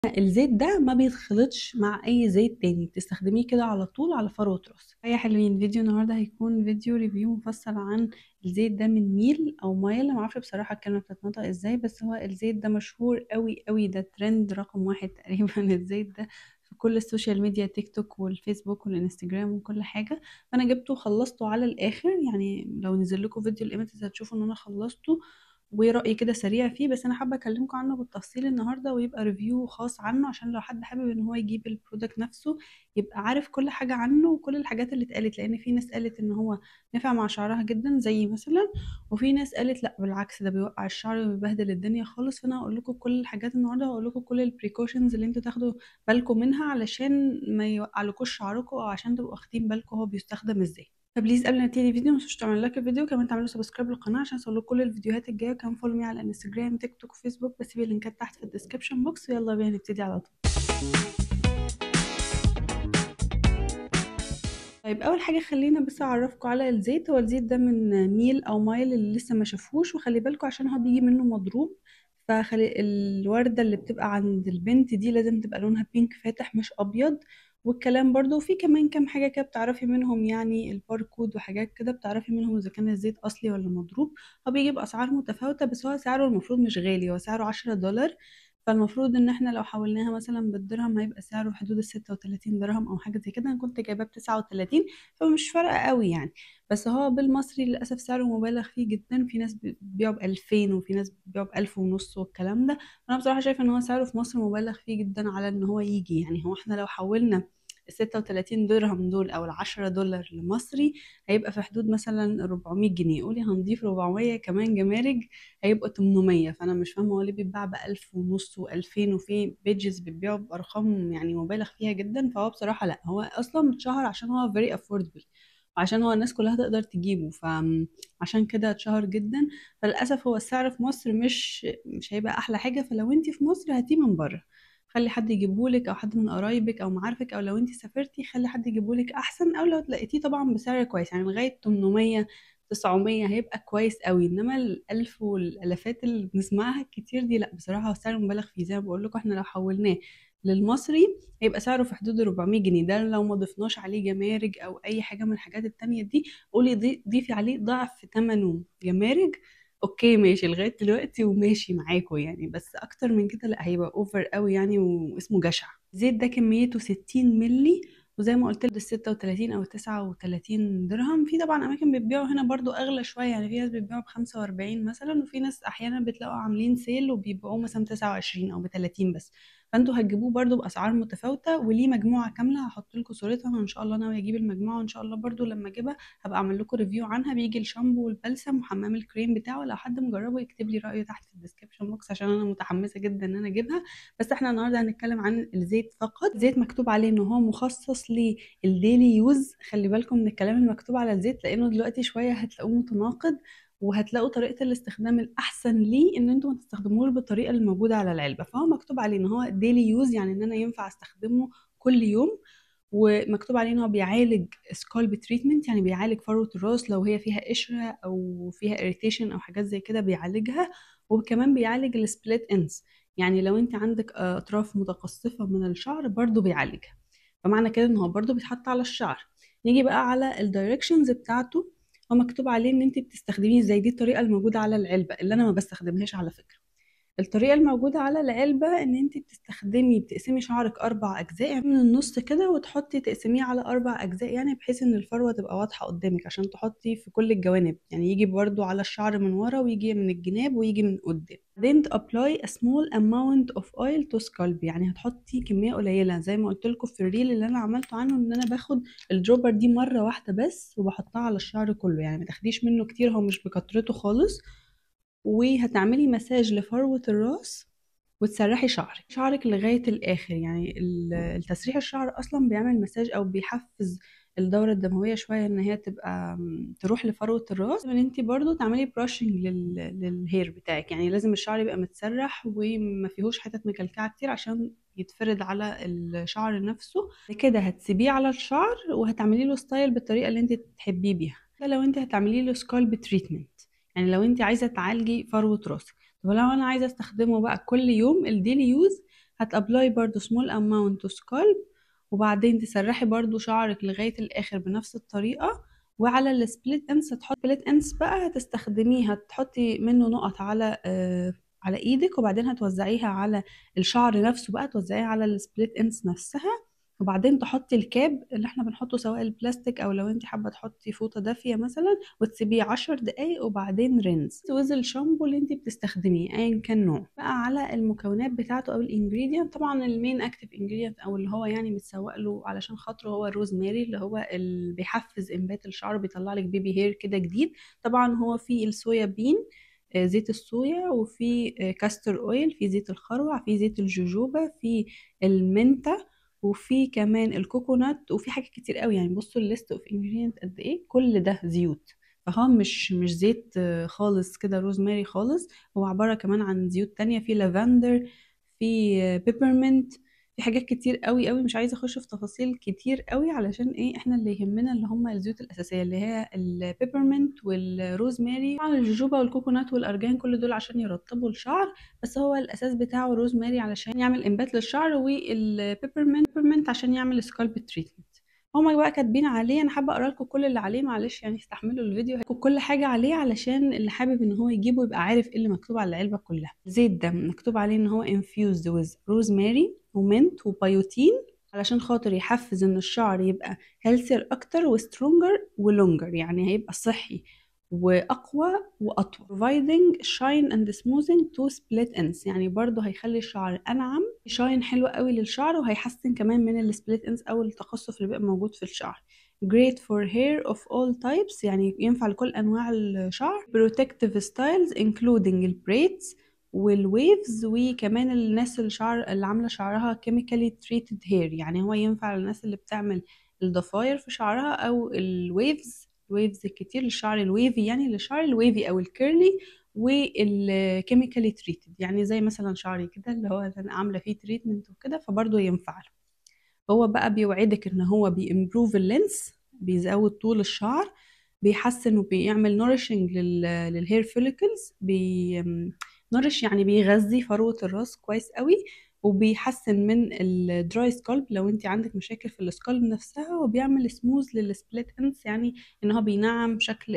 الزيت ده ما بيتخلطش مع اي زيت تاني بتستخدميه كده على طول على فروة راس يا حلوين فيديو النهارده هيكون فيديو ريفيو مفصل عن الزيت ده من ميل او مايل ما اعرفش بصراحه الكلمه بتتنطق ازاي بس هو الزيت ده مشهور قوي قوي ده ترند رقم واحد تقريبا الزيت ده في كل السوشيال ميديا تيك توك والفيسبوك والانستجرام وكل حاجه فانا جبته وخلصته على الاخر يعني لو نزل لكم فيديو الايمتز هتشوفوا ان انا خلصته ورأي كده سريع فيه بس انا حابه اكلمكم عنه بالتفصيل النهارده ويبقى ريفيو خاص عنه عشان لو حد حابب ان هو يجيب البرودكت نفسه يبقى عارف كل حاجه عنه وكل الحاجات اللي اتقالت لان في ناس قالت ان هو نفع مع شعرها جدا زي مثلا وفي ناس قالت لا بالعكس ده بيوقع الشعر وبيبهدل الدنيا خالص فانا هقول لكم كل الحاجات النهارده وهقول لكم كل البريكوشنز اللي انتوا تاخدوا بالكم منها علشان ما يوقعلكوش شعركم او عشان تبقوا واخدين بالكم هو بيستخدم ازاي فبليز قبل ما نبتدي الفيديو متنسوش تعملوا لايك الفيديو كمان تعملوا سبسكرايب للقناه عشان يوصلكوا كل الفيديوهات الجايه وكمان فولو مي على الانستجرام تيك توك وفيسبوك بسيب اللينكات تحت في الديسكربشن بوكس ويلا بينا نبتدي على طول طيب اول حاجه خلينا بس اعرفكم على الزيت هو الزيت ده من ميل او مايل اللي لسه ما شافوش وخلي بالكم عشان هو بيجي منه مضروب فخلي الوردة اللي بتبقى عند البنت دي لازم تبقى لونها بينك فاتح مش ابيض والكلام برضو في كمان كام حاجة كده بتعرفي منهم يعني الباركود وحاجات كده بتعرفي منهم اذا كان الزيت اصلي ولا مضروب هو بيجي باسعار متفاوتة بس هو سعره المفروض مش غالي هو سعره عشرة دولار فالمفروض ان احنا لو حولناها مثلا بالدرهم هيبقى سعره في حدود الستة وتلاتين درهم او حاجة زي كده انا كنت جايباه بتسعة وتلاتين فمش فارقة قوي يعني بس هو بالمصري للأسف سعره مبالغ فيه جدا في ناس بتبيعه بألفين وفي ناس بتبيعه بألف ونص والكلام ده أنا بصراحة شايفة إن هو سعره في مصر مبالغ فيه جدا على إن هو يجي يعني هو احنا لو حولنا الستة وتلاتين درهم دول أو العشرة دولار لمصري هيبقى في حدود مثلا ربعمية جنيه قولي هنضيف ربعمية كمان جمارك هيبقوا تمنمية فأنا مش فاهمة هو ليه بيتباع بألف ونص وألفين وفي بيجز بيبيعوا بأرقام يعني مبالغ فيها جدا فهو بصراحة لأ هو أصلا متشهر عشان هو very affordable وعشان هو الناس كلها تقدر تجيبه فعشان كده اتشهر جدا فللأسف هو السعر في مصر مش مش هيبقى أحلى حاجة فلو انت في مصر هاتيه من بره خلي حد يجيبهولك او حد من قرايبك او معارفك او لو انت سافرتي خلي حد يجيبهولك احسن او لو لقيتيه طبعا بسعر كويس يعني لغايه 800 900 هيبقى كويس قوي انما الالف والالافات اللي بنسمعها كتير دي لا بصراحه هو سعر مبالغ فيه زي ما بقول لكم احنا لو حولناه للمصري هيبقى سعره في حدود 400 جنيه ده لو ما ضفناش عليه جمارك او اي حاجه من الحاجات التانية دي قولي ضيفي عليه ضعف ثمنه جمارك اوكي ماشي لغايه دلوقتي وماشي معاكم يعني بس اكتر من كده لا هيبقى اوفر قوي يعني واسمه جشع الزيت ده كميته 60 ملي وزي ما قلت لك 36 او 39 درهم في طبعا اماكن بتبيعوا هنا برضو اغلى شويه يعني في ناس بتبيعوا ب 45 مثلا وفي ناس احيانا بتلاقوا عاملين سيل وبيبيعوه مثلا 29 او ب 30 بس فانتوا هتجيبوه برضو باسعار متفاوته وليه مجموعه كامله هحط لكم صورتها ان شاء الله ناوي اجيب المجموعه وان شاء الله برضو لما اجيبها هبقى اعمل لكم ريفيو عنها بيجي الشامبو والبلسم وحمام الكريم بتاعه لو حد مجربه يكتب لي رايه تحت في الديسكربشن بوكس عشان انا متحمسه جدا ان انا اجيبها بس احنا النهارده هنتكلم عن الزيت فقط زيت مكتوب عليه ان هو مخصص للديلي يوز خلي بالكم من الكلام المكتوب على الزيت لانه دلوقتي شويه هتلاقوه متناقض وهتلاقوا طريقه الاستخدام الاحسن ليه ان انتوا ما تستخدموش بالطريقه اللي موجوده على العلبه فهو مكتوب عليه ان هو ديلي يوز يعني ان انا ينفع استخدمه كل يوم ومكتوب عليه ان هو بيعالج سكالب تريتمنت يعني بيعالج فروه الراس لو هي فيها قشره او فيها اريتيشن او حاجات زي كده بيعالجها وكمان بيعالج السبليت اندز يعني لو انت عندك اطراف متقصفه من الشعر برضو بيعالجها فمعنى كده ان هو برضو بيتحط على الشعر نيجي بقى على الدايركشنز بتاعته هو مكتوب عليه ان انت بتستخدميه ازاي دي الطريقه الموجوده على العلبه اللي انا ما بستخدمهاش على فكره الطريقه الموجوده على العلبه ان انت بتستخدمي بتقسمي شعرك اربع اجزاء من النص كده وتحطي تقسميه على اربع اجزاء يعني بحيث ان الفروه تبقى واضحه قدامك عشان تحطي في كل الجوانب يعني يجي برضو على الشعر من ورا ويجي من الجناب ويجي من قدام بعدين apply a small amount of oil to scalp يعني هتحطي كميه قليله زي ما قلت لكم في الريل اللي انا عملته عنه ان انا باخد الدروبر دي مره واحده بس وبحطها على الشعر كله يعني ما تاخديش منه كتير هو مش بكترته خالص وهتعملي مساج لفروة الراس وتسرحي شعرك شعرك لغاية الآخر يعني التسريح الشعر أصلا بيعمل مساج أو بيحفز الدورة الدموية شوية إن هي تبقى تروح لفروة الراس إن أنت برضو تعملي براشنج لل... للهير بتاعك يعني لازم الشعر يبقى متسرح وما فيهوش حتت مكلكعة كتير عشان يتفرد على الشعر نفسه كده هتسيبيه على الشعر وهتعملي له ستايل بالطريقة اللي أنت تحبيه بيها لو أنت هتعملي له سكالب تريتمنت يعني لو انت عايزه تعالجي فروه راسك طب لو انا عايزه استخدمه بقى كل يوم الديلي يوز هتابلاي برضو سمول اماونت تو سكالب وبعدين تسرحي برضو شعرك لغاية الاخر بنفس الطريقة وعلى السبليت انس هتحطي سبليت انس بقى هتستخدميه هتحطي منه نقط على آه على ايدك وبعدين هتوزعيها على الشعر نفسه بقى توزعيها على السبليت انس نفسها وبعدين تحطي الكاب اللي احنا بنحطه سواء البلاستيك او لو انت حابه تحطي فوطه دافيه مثلا وتسيبيه عشر دقايق وبعدين رينز وز الشامبو اللي انت بتستخدميه ايا كان نوع بقى على المكونات بتاعته او الانجريدينت طبعا المين اكتف انجريدينت او اللي هو يعني متسوق له علشان خاطره هو الروزماري اللي هو اللي بيحفز انبات الشعر بيطلع لك بيبي هير كده جديد طبعا هو فيه الصويا بين آه، زيت الصويا وفي آه، كاستر اويل في زيت الخروع في زيت الجوجوبا في المنتا وفي كمان الكوكونات وفي حاجات كتير قوي يعني بصوا الليست اوف انجريدينت قد ايه كل ده زيوت فهو مش مش زيت آه، خالص كده روزماري خالص هو عبارة كمان عن زيوت تانية في لافندر في بيبرمنت في حاجات كتير قوي قوي مش عايزه اخش في تفاصيل كتير قوي علشان ايه احنا اللي يهمنا اللي هم الزيوت الاساسيه اللي هي البيبرمنت والروزماري طبعا الجوجوبا والكوكونات والارجان كل دول عشان يرطبوا الشعر بس هو الاساس بتاعه روزماري علشان يعمل انبات للشعر والبيبرمنت عشان يعمل سكالب تريتمنت هما بقى كاتبين عليه انا حابه اقرا لكم كل اللي عليه معلش يعني استحملوا الفيديو هكتب كل حاجه عليه علشان اللي حابب ان هو يجيبه يبقى عارف ايه اللي مكتوب على العلبه كلها زيت ده مكتوب عليه ان هو infused with rosemary ومنت وبيوتين علشان خاطر يحفز ان الشعر يبقى healthier اكتر وسترونجر ولونجر يعني هيبقى صحي واقوى واطول providing shine and smoothing to split ends يعني برضو هيخلي الشعر انعم شاين حلو قوي للشعر وهيحسن كمان من السبليت ends او التقصف اللي بيبقى موجود في الشعر great for hair of all types يعني ينفع لكل انواع الشعر protective styles including البريدز والويفز وكمان الناس الشعر اللي عامله شعرها chemically treated hair يعني هو ينفع للناس اللي بتعمل الضفاير في شعرها او الويفز الويفز الكتير للشعر الويفي يعني للشعر الويفي او الكيرلي والكيميكالي تريتد يعني زي مثلا شعري كده اللي هو انا عامله فيه تريتمنت وكده فبرضه ينفع له هو بقى بيوعدك ان هو بيمبروف اللينس بيزود طول الشعر بيحسن وبيعمل نورشنج للهير فوليكلز بي نورش يعني بيغذي فروة الراس كويس قوي وبيحسن من الدراي سكالب لو انت عندك مشاكل في السكالب نفسها وبيعمل سموز للسبليت انس يعني ان هو بينعم شكل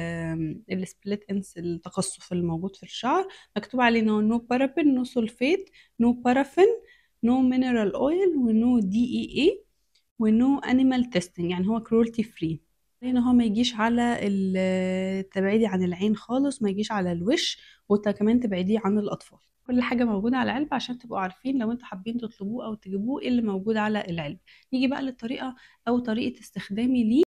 السبليت انس التقصف الموجود في الشعر مكتوب عليه انه نو بارابين نو سولفيت نو بارافين نو مينرال اويل ونو دي اي اي ونو انيمال تيستنج يعني هو كرولتي فري ان هو ما يجيش على تبعيدي عن العين خالص ما يجيش على الوش وكمان تبعديه عن الاطفال كل حاجة موجودة على العلبة عشان تبقوا عارفين لو انتوا حابين تطلبوه او تجيبوه ايه اللي موجود على العلبة نيجي بقى للطريقة او طريقة استخدامي ليه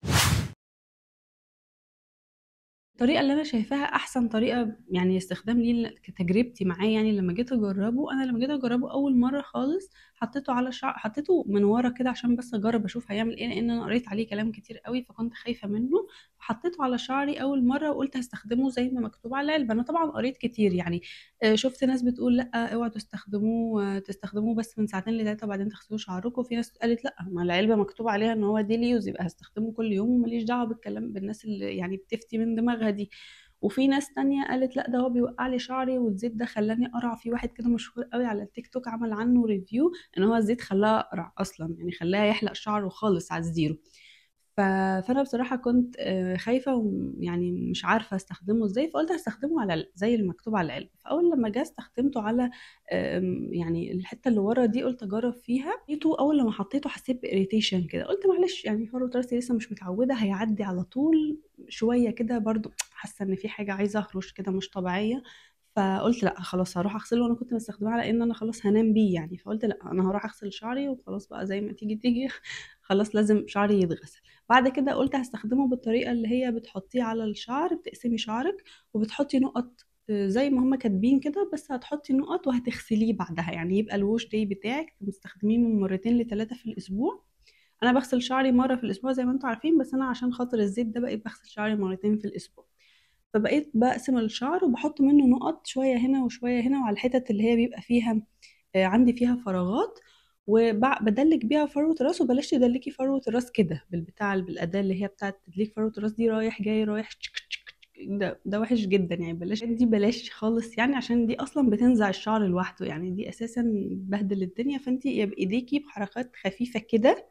الطريقة اللي أنا شايفاها أحسن طريقة يعني استخدام ليه كتجربتي معاه يعني لما جيت أجربه أنا لما جيت أجربه أول مرة خالص حطيته على شعر حطيته من ورا كده عشان بس أجرب أشوف هيعمل إيه لأن أنا قريت عليه كلام كتير قوي فكنت خايفة منه حطيته على شعري أول مرة وقلت هستخدمه زي ما مكتوب على العلبة أنا طبعا قريت كتير يعني آه، شفت ناس بتقول لأ اوعوا تستخدموه تستخدموه بس من ساعتين لتلاتة وبعدين تغسلوا شعركم وفي ناس قالت لأ ما العلبة مكتوب عليها إن هو ديلي يوز يبقى هستخدمه كل يوم ومليش دعوة بالكلام بالناس اللي يعني بتفتي من دماغها دي وفي ناس تانية قالت لا ده هو بيوقع لي شعري والزيت ده خلاني اقرع في واحد كده مشهور قوي على التيك توك عمل عنه ريفيو ان هو الزيت خلاه اقرع اصلا يعني خلاه يحلق شعره خالص على الزيرو ف... فانا بصراحه كنت آه، خايفه ويعني مش عارفه استخدمه ازاي فقلت هستخدمه على زي المكتوب على العلبه فاول لما جه استخدمته على يعني الحته اللي ورا دي قلت اجرب فيها لقيته اول لما حطيته حسيت باريتيشن كده قلت معلش يعني فروه راسي لسه مش متعوده هيعدي على طول شويه كده برضو حاسه ان في حاجه عايزه اخرج كده مش طبيعيه فقلت لا خلاص هروح اغسله وانا كنت مستخدمه على ان انا خلاص هنام بيه يعني فقلت لا انا هروح اغسل شعري وخلاص بقى زي ما تيجي تيجي خلاص لازم شعري يتغسل بعد كده قلت هستخدمه بالطريقه اللي هي بتحطيه على الشعر بتقسمي شعرك وبتحطي نقط آه، زي ما هما كاتبين كده بس هتحطي نقط وهتغسليه بعدها يعني يبقى الوش داي بتاعك مستخدميه من مرتين لثلاثه في الاسبوع انا بغسل شعري مره في الاسبوع زي ما انتم عارفين بس انا عشان خاطر الزيت ده بقيت بغسل شعري مرتين في الاسبوع فبقيت بقسم الشعر وبحط منه نقط شويه هنا وشويه هنا وعلى الحتت اللي هي بيبقى فيها آه، عندي فيها فراغات وبدلك بيها فروة الراس وبلاش تدلكي فروة الراس كده بالبتاع بالأداة اللي هي بتاعة تدليك فروة الراس دي رايح جاي رايح تشك تشك ده ده وحش جدا يعني بلاش دي بلاش خالص يعني عشان دي اصلا بتنزع الشعر لوحده يعني دي اساسا بهدل الدنيا فانت يا بايديكي بحركات خفيفه كده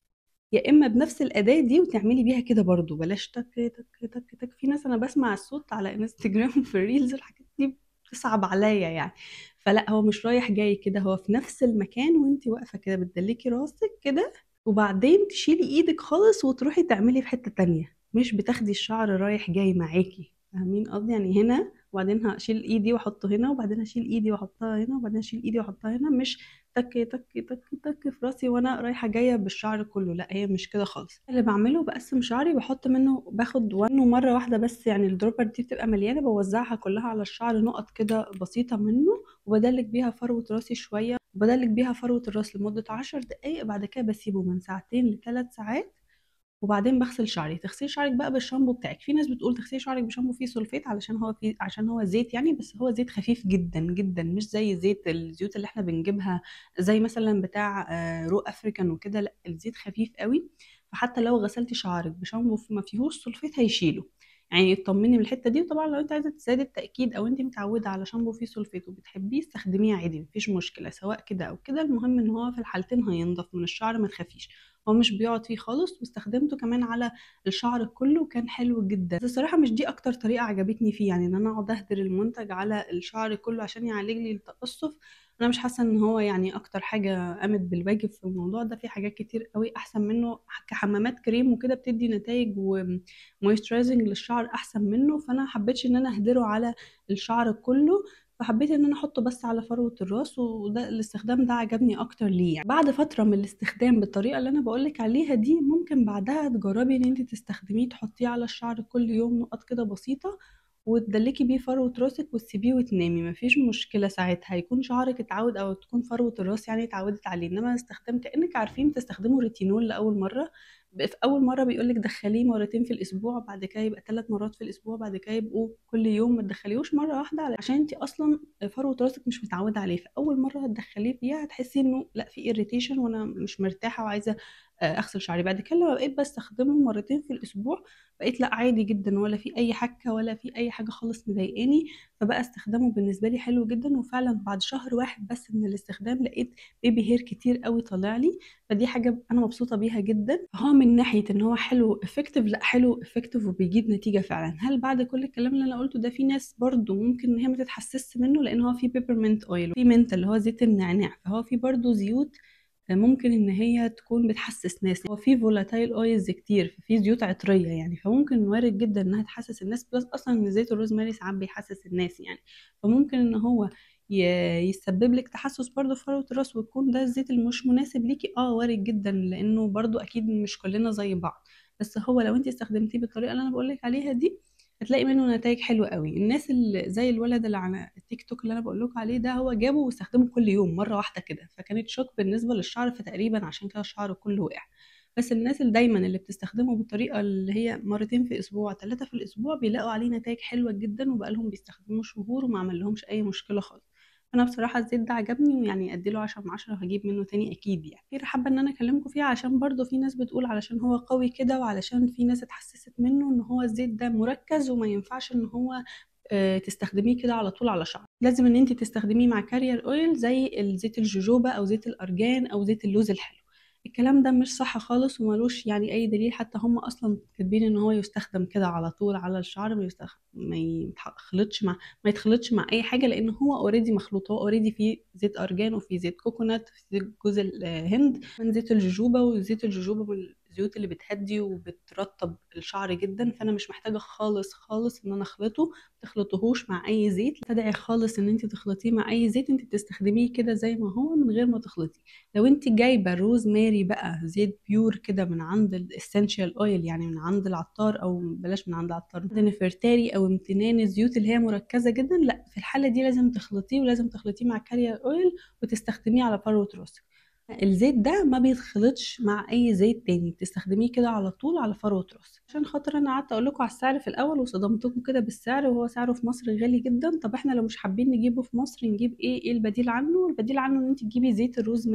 يا اما بنفس الاداه دي وتعملي بيها كده برضو بلاش تك تك تك تك في ناس انا بسمع الصوت على انستجرام في الريلز الحاجات دي بتصعب عليا يعني فلا هو مش رايح جاي كده هو في نفس المكان وانت واقفه كده بتدلكي راسك كده وبعدين تشيلي ايدك خالص وتروحي تعملي في حته تانية مش بتاخدي الشعر رايح جاي معاكي فاهمين قصدي يعني هنا وبعدين هشيل ايدي واحطه هنا وبعدين هشيل ايدي واحطها هنا وبعدين هشيل ايدي واحطها هنا مش تك تك تك تك في راسي وانا رايحه جايه بالشعر كله لا هي مش كده خالص اللي بعمله بقسم شعري بحط منه باخد وانه مره واحده بس يعني الدروبر دي بتبقى مليانه بوزعها كلها على الشعر نقط كده بسيطه منه وبدلك بيها فروه راسي شويه وبدلك بيها فروه الراس لمده عشر دقايق بعد كده بسيبه من ساعتين لثلاث ساعات وبعدين بغسل شعري تغسلي شعرك بقى بالشامبو بتاعك في ناس بتقول تغسلي شعرك بشامبو فيه سولفيت علشان هو فيه عشان هو زيت يعني بس هو زيت خفيف جدا جدا مش زي زيت الزيوت اللي احنا بنجيبها زي مثلا بتاع آه، رو افريكان وكده لا الزيت خفيف قوي فحتى لو غسلتي شعرك بشامبو ما فيهوش سولفيت هيشيله يعني اطمني من الحته دي وطبعا لو انت عايزه تزيدي التاكيد او انت متعوده على شامبو فيه سولفيت وبتحبيه استخدميه عادي مفيش مشكله سواء كده او كده المهم ان هو في الحالتين هينضف من الشعر ما تخافيش هو مش بيقعد فيه خالص واستخدمته كمان على الشعر كله وكان حلو جدا بس الصراحه مش دي اكتر طريقه عجبتني فيه يعني ان انا اقعد اهدر المنتج على الشعر كله عشان يعالج لي التقصف انا مش حاسه ان هو يعني اكتر حاجه قامت بالواجب في الموضوع ده في حاجات كتير قوي احسن منه كحمامات كريم وكده بتدي نتائج ومويسترايزنج للشعر احسن منه فانا حبيتش ان انا اهدره على الشعر كله فحبيت ان انا احطه بس على فروة الراس وده الاستخدام ده عجبني اكتر ليه يعني بعد فترة من الاستخدام بالطريقة اللي انا بقولك عليها دي ممكن بعدها تجربي ان انت تستخدميه تحطيه على الشعر كل يوم نقط كده بسيطة وتدلكي بيه فروة راسك وتسيبيه وتنامي مفيش مشكلة ساعتها هيكون شعرك اتعود او تكون فروة الراس يعني اتعودت عليه انما استخدام كأنك عارفين تستخدموا ريتينول لأول مرة في اول مره بيقول لك دخليه مرتين في الاسبوع بعد كده يبقى ثلاث مرات في الاسبوع بعد كده يبقوا كل يوم ما تدخليهوش مره واحده عشان انت اصلا فروه راسك مش متعوده عليه فاول مره هتدخليه فيها هتحسي انه لا في اريتيشن وانا مش مرتاحه وعايزه آه، اغسل شعري بعد كده لما بقيت بستخدمه مرتين في الاسبوع بقيت لا عادي جدا ولا في اي حكه ولا في اي حاجه خالص مضايقاني فبقى استخدامه بالنسبه لي حلو جدا وفعلا بعد شهر واحد بس من الاستخدام لقيت بيبي هير كتير قوي طالع لي فدي حاجه انا مبسوطه بيها جدا فهو من ناحيه ان هو حلو افكتيف لا حلو افكتيف وبيجيب نتيجه فعلا هل بعد كل الكلام اللي انا قلته ده في ناس برضو ممكن ان هي ما تتحسسش منه لان هو في بيبرمنت اويل في منت اللي هو زيت النعناع فهو في برضو زيوت ممكن ان هي تكون بتحسس ناس هو في فولاتايل اويلز كتير في زيوت عطريه يعني فممكن وارد جدا انها تحسس الناس بلس اصلا ان زيت الروزماري ساعات بيحسس الناس يعني فممكن ان هو يسبب لك تحسس برضو في فروة الراس ويكون ده الزيت اللي مش مناسب ليكي اه وارد جدا لانه برضو اكيد مش كلنا زي بعض بس هو لو انت استخدمتيه بالطريقه اللي انا بقولك عليها دي هتلاقي منه نتائج حلوه قوي الناس اللي زي الولد اللي على التيك توك اللي انا بقول لكم عليه ده هو جابه واستخدمه كل يوم مره واحده كده فكانت شوك بالنسبه للشعر فتقريبا عشان كده الشعر كله وقع بس الناس اللي دايما اللي بتستخدمه بالطريقه اللي هي مرتين في اسبوع ثلاثه في الاسبوع بيلاقوا عليه نتائج حلوه جدا وبقالهم بيستخدموه شهور وما عمل لهمش اي مشكله خالص انا بصراحه الزيت ده عجبني ويعني اديله 10 من 10 وهجيب منه تاني اكيد يعني كتير حابه ان انا اكلمكم فيه عشان برضو في ناس بتقول علشان هو قوي كده وعلشان في ناس اتحسست منه ان هو الزيت ده مركز وما ينفعش ان هو آه، تستخدميه كده على طول على شعر لازم ان انت تستخدميه مع كارير اويل زي زيت الجوجوبا او زيت الارجان او زيت اللوز الحلو الكلام ده مش صح خالص وملوش يعني اي دليل حتى هم اصلا كاتبين ان هو يستخدم كده على طول على الشعر ما يستخدم ما يتخلطش مع ما يتخلطش مع اي حاجه لان هو اوريدي مخلوط هو اوريدي فيه زيت ارجان وفيه زيت كوكونات وفيه زيت جوز الهند من زيت الجوجوبا وزيت الجوجوبا الزيوت اللي بتهدي وبترطب الشعر جدا فانا مش محتاجه خالص خالص ان انا اخلطه تخلطهوش مع اي زيت تدعي خالص ان انت تخلطيه مع اي زيت انت بتستخدميه كده زي ما هو من غير ما تخلطي لو انت جايبه روز ماري بقى زيت بيور كده من عند الاسنشال اويل يعني من عند العطار او بلاش من عند العطار من نفرتاري او امتنان الزيوت اللي هي مركزه جدا لا في الحاله دي لازم تخلطيه ولازم تخلطيه مع كارير اويل وتستخدميه على فروه راسك الزيت ده ما بيتخلطش مع اي زيت تاني بتستخدميه كده على طول على فروه راسك عشان خاطر انا قعدت اقول لكم على السعر في الاول وصدمتكم كده بالسعر وهو سعره في مصر غالي جدا طب احنا لو مش حابين نجيبه في مصر نجيب ايه ايه البديل عنه البديل عنه ان انت تجيبي زيت الروزماري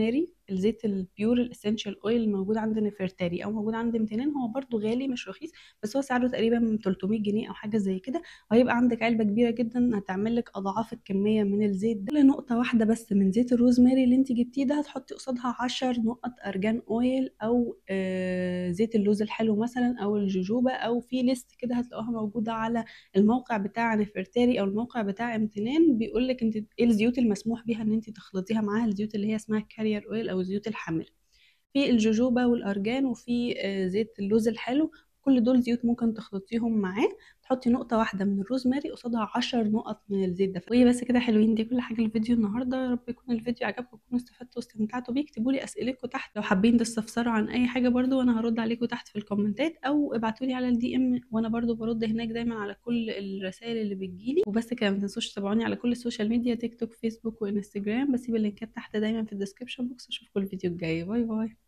الزيت البيور الاسينشال اويل الموجود عند نفرتاري او موجود عند امتنان هو برضو غالي مش رخيص بس هو سعره تقريبا من 300 جنيه او حاجه زي كده وهيبقى عندك علبه كبيره جدا هتعمل لك اضعاف الكميه من الزيت ده كل نقطه واحده بس من زيت الروزماري اللي انت جبتيه ده هتحطي قصادها 10 نقط ارجان اويل او آه زيت اللوز الحلو مثلا او الجوجوبا او في ليست كده هتلاقوها موجوده على الموقع بتاع نفرتاري او الموقع بتاع امتنان بيقول لك انت ايه الزيوت المسموح بيها ان انت تخلطيها معاها الزيوت اللي هي اسمها كارير اويل او الزيوت الحامله في الجوجوبا والارجان وفي آه، زيت اللوز الحلو كل دول زيوت ممكن تخلطيهم معاه تحطي نقطة واحدة من الروزماري قصادها عشر نقط من الزيت ده وهي بس كده حلوين دي كل حاجة الفيديو النهاردة يا رب يكون الفيديو عجبكم وتكونوا استفدتوا واستمتعتوا بيه اكتبوا لي أسئلتكم تحت لو حابين تستفسروا عن أي حاجة برضو وأنا هرد عليكم تحت في الكومنتات أو ابعتوا لي على الدي ام وأنا برضو برد هناك دايما على كل الرسائل اللي بتجيلي وبس كده ما تنسوش تتابعوني على كل السوشيال ميديا تيك توك فيسبوك وانستجرام بسيب اللينكات تحت دايما في الديسكربشن بوكس اشوفكم الفيديو الجاي باي باي